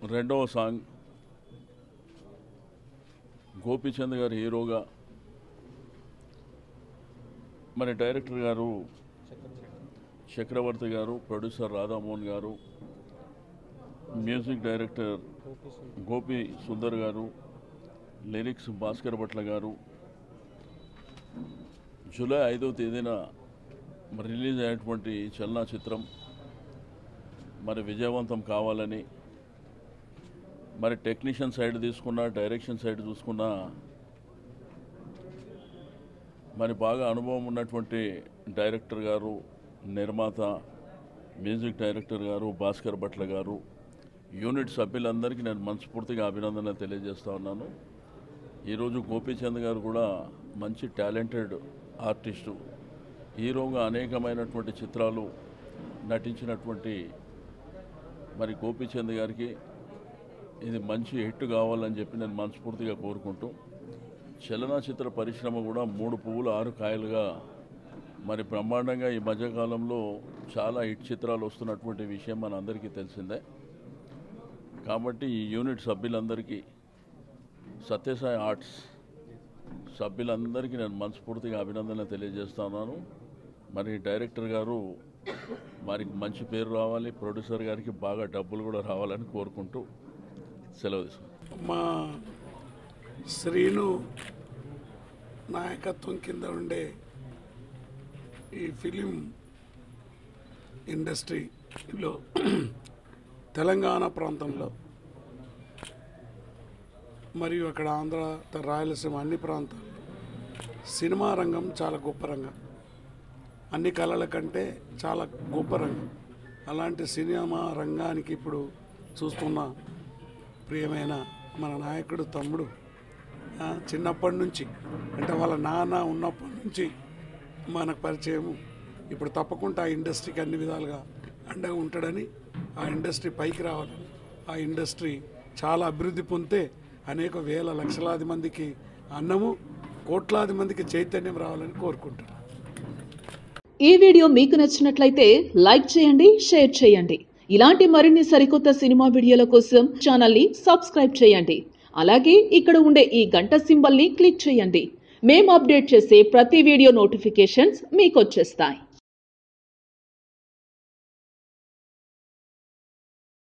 రెండవ సాంగ్ గోపీచంద్ గారు హీరోగా మరి డైరెక్టర్ గారు చక్రవర్తి గారు ప్రొడ్యూసర్ రాధామోహన్ గారు మ్యూజిక్ డైరెక్టర్ గోపి సుందర్ గారు లిరిక్స్ భాస్కర్ భట్ల గారు జూలై ఐదవ తేదీన మరి రిలీజ్ అయినటువంటి చలనా చిత్రం మరి విజయవంతం కావాలని మరి టెక్నీషియన్ సైడ్ తీసుకున్నా డైరెక్షన్ సైడ్ చూసుకున్నా మరి బాగా అనుభవం ఉన్నటువంటి డైరెక్టర్ గారు నిర్మాత మ్యూజిక్ డైరెక్టర్ గారు భాస్కర్ భట్ల గారు యూనిట్ సభ్యులందరికీ నేను మనస్ఫూర్తిగా అభినందన తెలియజేస్తా ఉన్నాను ఈరోజు గోపీచంద్ గారు కూడా మంచి టాలెంటెడ్ ఆర్టిస్టు హీరోగా అనేకమైనటువంటి చిత్రాలు నటించినటువంటి మరి గోపీచంద్ గారికి ఇది మంచి హిట్ కావాలని చెప్పి నేను మనస్ఫూర్తిగా కోరుకుంటూ చలనచిత్ర పరిశ్రమ కూడా మూడు పువ్వులు ఆరు కాయలుగా మరి బ్రహ్మాండంగా ఈ మధ్యకాలంలో చాలా హిట్ చిత్రాలు వస్తున్నటువంటి విషయం మన అందరికీ తెలిసిందే కాబట్టి ఈ యూనిట్ సభ్యులందరికీ సత్యసాయి ఆర్ట్స్ సభ్యులందరికీ నేను మనస్ఫూర్తిగా అభినందన తెలియజేస్తున్నాను మరి డైరెక్టర్ గారు వారికి మంచి పేరు రావాలి ప్రొడ్యూసర్ గారికి బాగా డబ్బులు కూడా రావాలని కోరుకుంటూ సెలవు తీసుకుంటాను మా శ్రీను నాయకత్వం కింద ఉండే ఈ ఫిలిం ఇండస్ట్రీలో తెలంగాణ ప్రాంతంలో మరియు అక్కడ ఆంధ్ర త- రాయలసీమ అన్ని ప్రాంతాల్లో సినిమా రంగం చాలా గొప్ప రంగం అన్ని కళల కంటే చాలా గొప్ప రంగం అలాంటి సినిమా రంగానికి ఇప్పుడు చూస్తున్న ప్రియమైన మన నాయకుడు తమ్ముడు ఆ, చిన్నప్పటి నుంచి అంటే వాళ్ళ నాన్న ఉన్నప్పటి నుంచి మనకు పరిచయము ఇప్పుడు తప్పకుండా ఆ ఇండస్ట్రీకి అన్ని విధాలుగా అండగా ఉంటాడని ఆ ఇండస్ట్రీ పైకి రావాలని ఆ ఇండస్ట్రీ చాలా అభివృద్ధి పొందితే అనేక వేల లక్షలాది మందికి అన్నము కోట్లాది మందికి చైతన్యం రావాలని కోరుకుంటున్నాను ఈ వీడియో మీకు నచ్చినట్లయితే లైక్ చేయండి షేర్ చేయండి ఇలాంటి మరిన్ని సరికొత్త సినిమా వీడియోల కోసం ఛానల్ని సబ్స్క్రైబ్ చేయండి అలాగే ఇక్కడ ఉండే ఈ గంట సింబల్ని క్లిక్ చేయండి మేము అప్డేట్ చేసే ప్రతి వీడియో నోటిఫికేషన్స్ మీకు వచ్చేస్తాయి